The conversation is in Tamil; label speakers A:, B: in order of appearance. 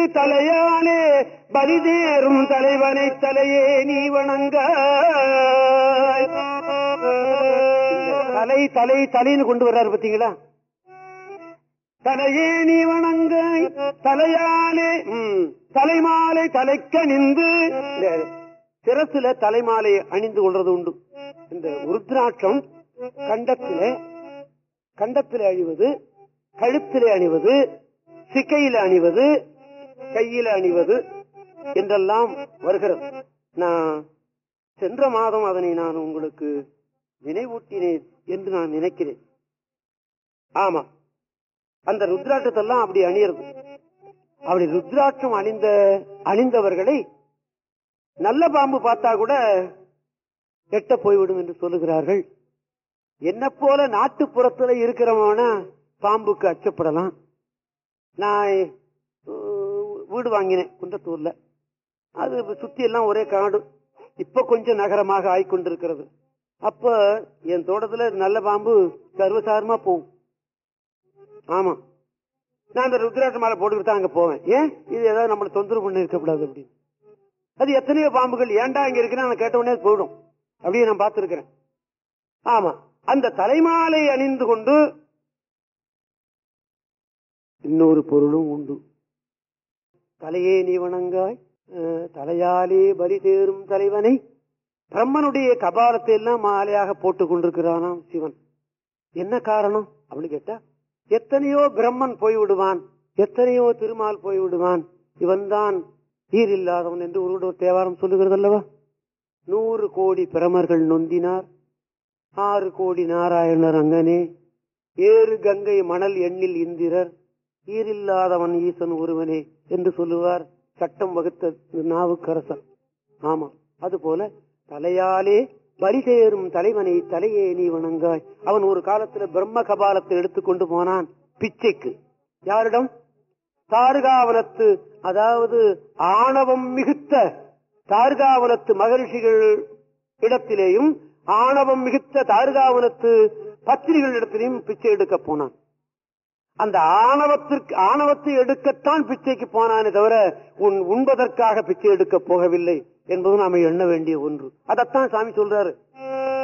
A: தலையாலே பலிதேறும் தலைவனை தலையே நீ வணங்க தலை தலை தலைன்னு கொண்டு வர்றாரு பாத்தீங்களா தலையே நீ வணங்க தலையாலே ம், தலைமாலை தலைக்க நின்று இந்த சிரசுல தலைமாலை அணிந்து கொள்றது உண்டு இந்த உருத்ராட்சம் கண்டத்திலே கண்டத்திலே அணிவது கழுத்திலே அணிவது சிக்கையில அணிவது கையில அணிவது என்றெல்லாம் வருகிறது நான் சென்ற மாதம் அதனை நான் உங்களுக்கு நினைவூட்டினேன் என்று நான் நினைக்கிறேன் ஆமா அந்த ருத்ராட்சத்தெல்லாம் அப்படி அணியறது அப்படி ருத்ராட்சம் அணிந்த அணிந்தவர்களை நல்ல பாம்பு பார்த்தா கூட எட்ட போய்விடும் என்று சொல்லுகிறார்கள் என்ன போல நாட்டுப்புறத்துல இருக்கிறவன பாம்புக்கு அச்சப்படலாம் நான் உ- வீடு வாங்கினேன் குன்றத்தூர்ல அது சுத்தி எல்லாம் ஒரே காடு இப்ப கொஞ்சம் நகரமாக ஆயிக்கொண்டிருக்கிறது அப்ப என் தோட்டத்துல நல்ல பாம்பு சர்வசாரமா போகும் ஆமா நான் அந்த ருத்ராட்ச மாலை போட்டுக்கிட்டு தான் அங்க போவேன் ஏன் இது ஏதாவது நம்மள தொந்தரவு பண்ணி இருக்கக்கூடாது அப்படின்னு அது எத்தனையோ பாம்புகள் ஏன்டா இங்க இருக்குன்னு நான் கேட்ட உடனே போயிடும் அப்படியே நான் பார்த்திருக்கிறேன் ஆமா அந்த தலைமாலை அணிந்து கொண்டு இன்னொரு பொருளும் உண்டு தலையே நீ வணங்காய் அஹ், தலையாலே பலி தேரும் தலைவனை பிரம்மனுடைய கபாலத்தை எல்லாம் மாலையாக போட்டுக் கொண்டிருக்கிறானாம் சிவன் என்ன காரணம் அப்படின்னு கேட்டா எத்தனையோ பிரம்மன் போய்விடுவான் எத்தனையோ திருமால் போய்விடுவான் இவன்தான் ஈர் இல்லாதவன் என்று ஒரு தேவாரம் சொல்லுகிறது அல்லவா நூறு கோடி பிரமர்கள் நொந்தினார் ஆறு கோடி நாராயணர் அங்கனே ஏறு கங்கை மணல் எண்ணில் இந்திரர் ஈரில்லாதவன் ஈசன் ஒருவனே என்று சொல்லுவார் சட்டம் வகுத்த நாவுக்கரசர் ஆமா அதுபோல தலையாலே பலி தேரும் தலைவனை தலையே நீ வணங்காய் அவன் ஒரு காலத்துல பிரம்ம கபாலத்தை எடுத்துக்கொண்டு போனான் பிச்சைக்கு யாரிடம் தார்காவலத்து அதாவது ஆணவம் மிகுத்த தார்காவலத்து மகரிஷிகள் இடத்திலேயும் ஆணவம் மிகுத்த தார்காவலத்து பத்திரிகள் இடத்திலேயும் பிச்சை எடுக்க போனான் அந்த ஆணவத்திற்கு ஆணவத்தை எடுக்கத்தான் பிச்சைக்கு போனானே தவிர உன் உண்பதற்காக பிச்சை எடுக்க போகவில்லை என்பது நாம எண்ண வேண்டிய ஒன்று அதைத்தான் சாமி சொல்றாரு